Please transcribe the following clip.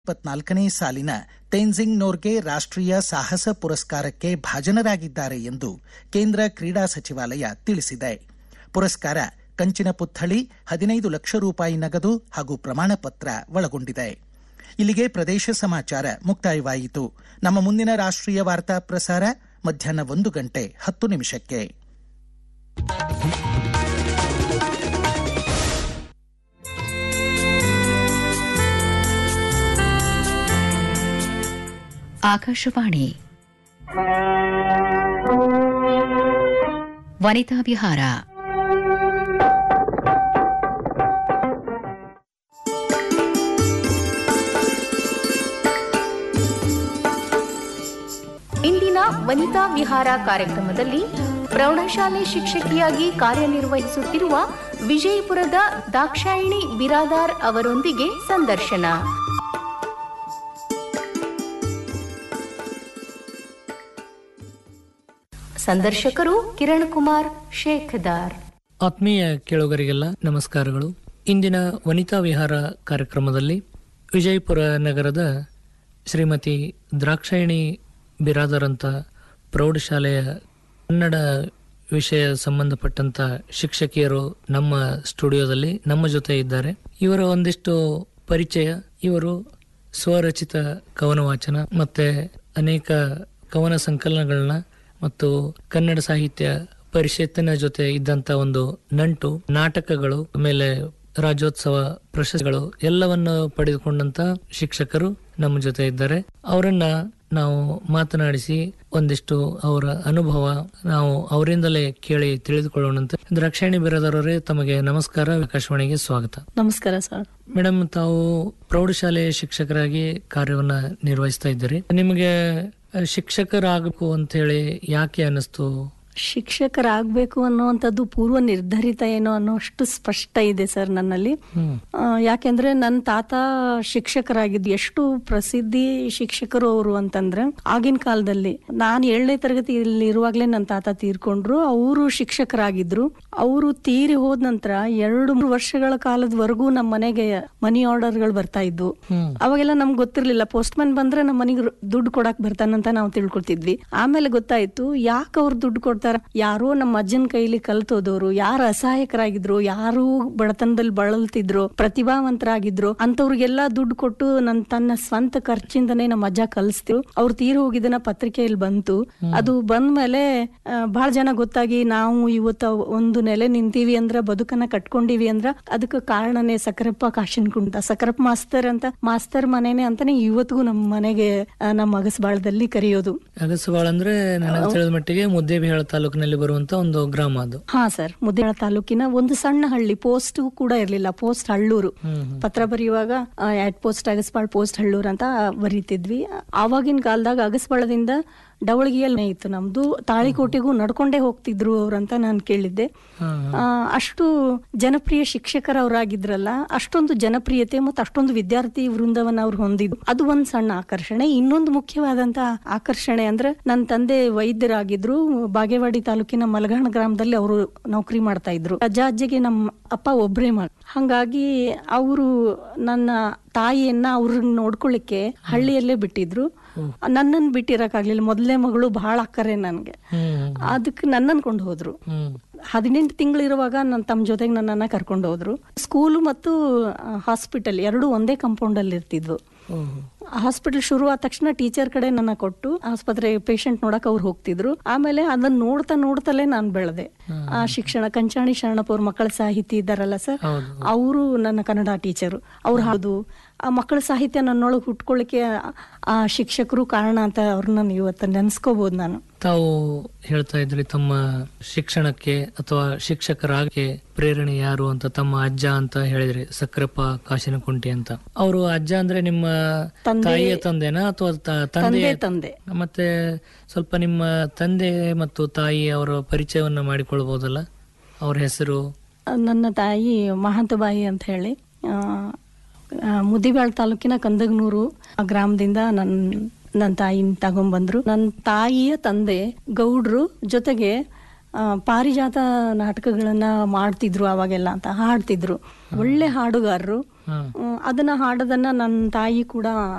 ಇಪ್ಪತ್ನಾಲ್ಕನೇ ಸಾಲಿನ ತೇನ್ಜಿಂಗ್ ನೋರ್ಗೆ ರಾಷ್ಟ್ರೀಯ ಸಾಹಸ ಪುರಸ್ಕಾರಕ್ಕೆ ಭಾಜನರಾಗಿದ್ದಾರೆ ಎಂದು ಕೇಂದ್ರ ಕ್ರೀಡಾ ಸಚಿವಾಲಯ ತಿಳಿಸಿದೆ ಪುರಸ್ಕಾರ ಕಂಚಿನ ಪುತ್ಥಳಿ ಹದಿನೈದು ಲಕ್ಷ ರೂಪಾಯಿ ನಗದು ಹಾಗೂ ಪ್ರಮಾಣ ಪತ್ರ ಒಳಗೊಂಡಿದೆ ಇಲ್ಲಿಗೆ ಪ್ರದೇಶ ಸಮಾಚಾರ ಮುಕ್ತಾಯವಾಯಿತು ನಮ್ಮ ಮುಂದಿನ ರಾಷ್ಟ್ರೀಯ ವಾರ್ತಾ ಪ್ರಸಾರ ಮಧ್ಯಾಹ್ನ ಒಂದು ಗಂಟೆ ಹತ್ತು ನಿಮಿಷಕ್ಕೆ ಆಕಾಶವಾಣಿ ವನಿತಾ ವಿಹಾರ ಇಂದಿನ ವನಿತಾ ವಿಹಾರ ಕಾರ್ಯಕ್ರಮದಲ್ಲಿ ಪ್ರೌಢಶಾಲೆ ಶಿಕ್ಷಕಿಯಾಗಿ ಕಾರ್ಯನಿರ್ವಹಿಸುತ್ತಿರುವ ವಿಜಯಪುರದ ದಾಕ್ಷಾಯಿಣಿ ಬಿರಾದಾರ್ ಅವರೊಂದಿಗೆ ಸಂದರ್ಶನ ಸಂದರ್ಶಕರು ಕಿರಣ್ ಕುಮಾರ್ ಶೇಖದಾರ್ ಆತ್ಮೀಯ ಕೇಳುಗರಿಗೆಲ್ಲ ನಮಸ್ಕಾರಗಳು ಇಂದಿನ ವನಿತಾ ವಿಹಾರ ಕಾರ್ಯಕ್ರಮದಲ್ಲಿ ವಿಜಯಪುರ ನಗರದ ಶ್ರೀಮತಿ ದ್ರಾಕ್ಷಾಯಿಣಿ ಬಿರಾದರ್ ಅಂತ ಪ್ರೌಢಶಾಲೆಯ ಕನ್ನಡ ವಿಷಯ ಸಂಬಂಧಪಟ್ಟಂತ ಶಿಕ್ಷಕಿಯರು ನಮ್ಮ ಸ್ಟುಡಿಯೋದಲ್ಲಿ ನಮ್ಮ ಜೊತೆ ಇದ್ದಾರೆ ಇವರ ಒಂದಿಷ್ಟು ಪರಿಚಯ ಇವರು ಸ್ವರಚಿತ ಕವನ ವಾಚನ ಮತ್ತೆ ಅನೇಕ ಕವನ ಸಂಕಲನಗಳನ್ನ ಮತ್ತು ಕನ್ನಡ ಸಾಹಿತ್ಯ ಪರಿಷತ್ತಿನ ಜೊತೆ ಇದ್ದಂತ ಒಂದು ನಂಟು ನಾಟಕಗಳು ಆಮೇಲೆ ರಾಜ್ಯೋತ್ಸವ ಪ್ರಶಸ್ತಿಗಳು ಎಲ್ಲವನ್ನು ಪಡೆದುಕೊಂಡಂತ ಶಿಕ್ಷಕರು ನಮ್ಮ ಜೊತೆ ಇದ್ದಾರೆ ಅವರನ್ನ ನಾವು ಮಾತನಾಡಿಸಿ ಒಂದಿಷ್ಟು ಅವರ ಅನುಭವ ನಾವು ಅವರಿಂದಲೇ ಕೇಳಿ ತಿಳಿದುಕೊಳ್ಳೋಣಂತೆ ದ್ರಾಕ್ಷಾಯಣಿ ಬಿರದರವರೇ ತಮಗೆ ನಮಸ್ಕಾರ ಆಕಾಶವಾಣಿಗೆ ಸ್ವಾಗತ ನಮಸ್ಕಾರ ಸರ್ ಮೇಡಮ್ ತಾವು ಪ್ರೌಢಶಾಲೆ ಶಿಕ್ಷಕರಾಗಿ ಕಾರ್ಯವನ್ನ ನಿರ್ವಹಿಸ್ತಾ ಇದ್ದೀರಿ ನಿಮಗೆ ಶಿಕ್ಷಕರಾಗಬೇಕು ಅಂತ ಹೇಳಿ ಯಾಕೆ ಅನಿಸ್ತು ಶಿಕ್ಷಕರಾಗಬೇಕು ಅನ್ನುವಂಥದ್ದು ಪೂರ್ವ ನಿರ್ಧರಿತ ಏನೋ ಅನ್ನೋಷ್ಟು ಸ್ಪಷ್ಟ ಇದೆ ಸರ್ ನನ್ನಲ್ಲಿ ಹ್ಮ್ ಆ, ಯಾಕೆಂದ್ರೆ ನನ್ನ ತಾತ ಶಿಕ್ಷಕರಾಗಿದ್ದು ಎಷ್ಟು ಪ್ರಸಿದ್ಧಿ ಶಿಕ್ಷಕರು ಅವರು ಅಂತಂದ್ರೆ ಆಗಿನ ಕಾಲದಲ್ಲಿ ನಾನು ಏಳನೇ ತರಗತಿಯಲ್ಲಿ ಇರುವಾಗಲೇ ನನ್ನ ತಾತ ತೀರ್ಕೊಂಡ್ರು ಅವರು ಶಿಕ್ಷಕರಾಗಿದ್ರು ಅವರು ತೀರಿ ಹೋದ ನಂತರ ಎರಡು ಮೂರು ವರ್ಷಗಳ ಕಾಲದವರೆಗೂ ನಮ್ಮ ಮನೆಗೆ ಮನಿ ಆರ್ಡರ್ಗಳು ಬರ್ತಾ ಇದ್ವು ಹ್ಮ್ ಅವಾಗೆಲ್ಲ ನಮ್ಗೆ ಗೊತ್ತಿರ್ಲಿಲ್ಲ ಪೋಸ್ಟ್ ಮ್ಯಾನ್ ಬಂದ್ರೆ ನಮ್ಮ ಮನೆಗೆ ದುಡ್ಡು ಕೊಡಕ್ ಬರ್ತಾನಂತ ನಾವು ತಿಳ್ಕೊತಿದ್ವಿ ಆಮೇಲೆ ಗೊತ್ತಾಯ್ತು ಯಾಕೆ ಅವ್ರು ದುಡ್ಡು ಕೊಡ್ತಾರ ಯಾರೋ ನಮ್ಮ ಅಜ್ಜನ ಕೈಲಿ ಕಲ್ತೋದವ್ರು ಯಾರು ಅಸಹಾಯಕರಾಗಿದ್ರು ಯಾರು ಬಡತನದಲ್ಲಿ ಬಳಲ್ತಿದ್ರು ಪ್ರತಿಭಾವಂತರಾಗಿದ್ರು ಅಂತವ್ರಿಗೆಲ್ಲ ದುಡ್ಡು ಕೊಟ್ಟು ನನ್ ತನ್ನ ಸ್ವಂತ ಖರ್ಚಿಂದನೇ ನಮ್ಮ ಅಜ್ಜ ಕಲಿಸ್ತಿರು ಅವ್ರು ತೀರಿ ಹೋಗಿದ್ದನ್ನ ಪತ್ರಿಕೆಯಲ್ಲಿ ಬಂತು ಅದು ಬಂದ್ಮೇಲೆ ಆ, ಬಹಳ ಜನ ಗೊತ್ತಾಗಿ ನಾವು ಇವತ್ತ ಒಂದು ನೆಲೆ ನಿಂತೀವಿ ಅಂದ್ರ ಬದುಕನ್ನ ಕಟ್ಕೊಂಡಿವಿ ಅಂದ್ರ ಅದಕ್ಕೆ ಕಾರಣನೇ ಸಕರಪ್ಪ ಕಾಶನ್ ಕುಂಟ ಸಕರಪ್ಪ ಮಾಸ್ತರ್ ಅಂತ ಮಾಸ್ತರ್ ಮನೆನೆ ಅಂತಾನೆ ಇವತ್ತಿಗೂ ನಮ್ಮ ಮನೆಗೆ ಆ, ನಮ್ಮ ಅಗಸಬಾಳದಲ್ಲಿ ಕರೆಯೋದು ಅಗಸಬಾಳ್ ಅಂದ್ರೆ ನನಗೆ ತಿಳಿದ ಮಟ್ಟಿಗೆ ಮುದ್ದೇಬಿಹಾಳ ತಾಲೂಕಿನಲ್ಲಿ ಬರುವಂತ ಒಂದು ಗ್ರಾಮ ಅದು ಹಾ ಸರ್ ಮುದ್ದೇಳ ತಾಲೂಕಿನ ಒಂದು ಸಣ್ಣ ಹಳ್ಳಿ ಪೋಸ್ಟ್ ಕೂಡ ಇರ್ಲಿಲ್ಲ ಪೋಸ್ಟ್ ಹಳ್ಳೂರು ಹ್ಮ್ ಪತ್ರ ಬರೆಯುವಾಗ at post Agasbal post Hallur ಅಂತ ಬರೀತಿದ್ವಿ ಆವಾಗಿನ ಕಾಲದಾಗ ಅಗಸ್ಬಾಳದಿಂದ ಡವಳಗಿಯಲ್ಲಿ ಇತ್ತು ನಮ್ದು ತಾಳಿಕೋಟೆಗೂ ನಡ್ಕೊಂಡೇ ಹೋಗ್ತಿದ್ರು ಅವ್ರಂತ ನಾನು ಕೇಳಿದ್ದೆ ಹ್ಮ್ ಆ, ಅಷ್ಟು ಜನಪ್ರಿಯ ಶಿಕ್ಷಕರವರಾಗಿದ್ರಲ್ಲ ಅಷ್ಟೊಂದು ಜನಪ್ರಿಯತೆ ಮತ್ತು ಅಷ್ಟೊಂದು ವಿದ್ಯಾರ್ಥಿ ವೃಂದವನ್ನ ಅವ್ರು ಹೊಂದಿದ್ರು ಅದು ಒಂದ್ ಸಣ್ಣ ಆಕರ್ಷಣೆ ಇನ್ನೊಂದು ಮುಖ್ಯವಾದಂತ ಆಕರ್ಷಣೆ ಅಂದ್ರೆ ನನ್ನ ತಂದೆ ವೈದ್ಯರಾಗಿದ್ರು ಬಾಗೇವಾಡಿ ತಾಲೂಕಿನ ಮಲಗಾಣ ಗ್ರಾಮದಲ್ಲಿ ಅವರು ನೌಕರಿ ಮಾಡ್ತಾ ಇದ್ರು ಅಜ್ಜ ಅಜ್ಜಿಗೆ ನಮ್ಮ ಅಪ್ಪ ಒಬ್ರೇ ಮಗ ಹಂಗಾಗಿ ಅವರು ನನ್ನ ತಾಯಿಯನ್ನ ಅವ್ರನ್ನ ನೋಡ್ಕೊಳ್ಳಿಕ್ಕೆ ಹಳ್ಳಿಯಲ್ಲೇ ಬಿಟ್ಟಿದ್ರು ನನ್ನನ್ನು ಬಿಟ್ಟಿರಕ್ಕಾಗ್ಲಿಲ್ಲ ಮೊದಲನೇ ಮಗಳು ಬಹಳ ಅಕ್ಕರೆ ನನ್ಗೆ ಹ್ಮ್ ಅದಕ್ಕೆ ನನ್ನನ್ನು ಕೊಂಡು ಹೋದ್ರು ಹ್ಮ್ ಹದಿನೆಂಟು ತಿಂಗಳಿರುವಾಗ ನನ್ನ ತಮ್ಮ ಜೊತೆಗೆ ನನ್ನನ್ನ ಕರ್ಕೊಂಡು ಹೋದ್ರು ಸ್ಕೂಲು ಮತ್ತು ಹಾಸ್ಪಿಟಲ್ ಎರಡು ಒಂದೇ ಕಾಂಪೌಂಡ್ ಅಲ್ಲಿ ಇರ್ತಿದ್ವು ಓಹೋ. ಹಾಸ್ಪಿಟಲ್ ಶುರು ಆದ ತಕ್ಷಣ ಟೀಚರ್ ಕಡೆ ನನ್ನ ಕೊಟ್ಟು ಆಸ್ಪತ್ರೆ ಪೇಷಂಟ್ ನೋಡಕ್ ಅವ್ರು ಹೋಗ್ತಿದ್ರು ಆಮೇಲೆ ಅದನ್ನ ನೋಡ್ತಾ ನೋಡ್ತಲೇ ನಾನು ಬೆಳೆದೆ ಆ ಶಿಕ್ಷಣ ಕಂಚಾಣಿ ಶರಣಪ್ಪ ಅವ್ರ ಮಕ್ಕಳ ಸಾಹಿತಿ ಇದ್ದಾರಲ್ಲ ಸರ್ ಹೌದು ಅವರು ನನ್ನ ಕನ್ನಡ ಟೀಚರು ಅವ್ರು ಹಾಡು ಆ ಮಕ್ಕಳ ಸಾಹಿತ್ಯ ನನ್ನೊಳಗೆ ಹುಟ್ಕೊಳ್ಳಿಕ್ಕೆ ಆ- ಆ ಶಿಕ್ಷಕರು ಕಾರಣ ಅಂತ ಅವ್ರನ್ನ ಇವತ್ತು ನೆನ್ಸ್ಕೋಬಹುದು ನಾನು ತಾವು ಹೇಳ್ತಾ ಇದ್ರಿ ತಮ್ಮ ಶಿಕ್ಷಣಕ್ಕೆ ಅಥವಾ ಶಿಕ್ಷಕರಾಗೆ ಪ್ರೇರಣೆ ಯಾರು ಅಂತ ತಮ್ಮ ಅಜ್ಜ ಅಂತ ಹೇಳಿದ್ರಿ ಸಕ್ರಪ್ಪ ಕಾಶಿನಕುಂಟಿ ಅಂತ ಅವರು ಅಜ್ಜ ಅಂದ್ರೆ ನಿಮ್ಮ ತಂದೆ- ತಾಯಿಯ ತಂದೆನಾ ಅಥವಾ ತ- ತಂದೆಯ ತಂದೆ ತಂದೆ ಮತ್ತೆ ಸ್ವಲ್ಪ ನಿಮ್ಮ ತಂದೆ ಮತ್ತು ತಾಯಿ ಅವರ ಪರಿಚಯವನ್ನ ಮಾಡಿಕೊಳ್ಬಹುದಲ್ಲ ಅವ್ರ ಹೆಸರು ನನ್ನ ತಾಯಿ ಮಹಾಂತಬಾಯಿ ಅಂತ ಹೇಳಿ ಆ, ಆ, ಮುದಿಬ್ಯಾಳ್ ತಾಲೂಕಿನ ಕಂದಗನೂರು ಆ ಗ್ರಾಮದಿಂದ ನನ್ನ ನನ್ನ ತಾಯಿನ ತಗೊಂಬಂದ್ರು ನನ್ನ ತಾಯಿಯ ತಂದೆ ಗೌಡ್ರು ಜೊತೆಗೆ ಆ, ಪಾರಿಜಾತ ನಾಟಕಗಳನ್ನ ಮಾಡ್ತಿದ್ರು ಅವಾಗೆಲ್ಲ ಅಂತ ಹಾಡ್ತಿದ್ರು ಒಳ್ಳೆ ಹಾಡುಗಾರರು ಹ್ಮ್ ಹ್ಮ್, ಅದನ್ನ ಹಾಡೋದನ್ನ ನನ್ನ ತಾಯಿ ಕೂಡ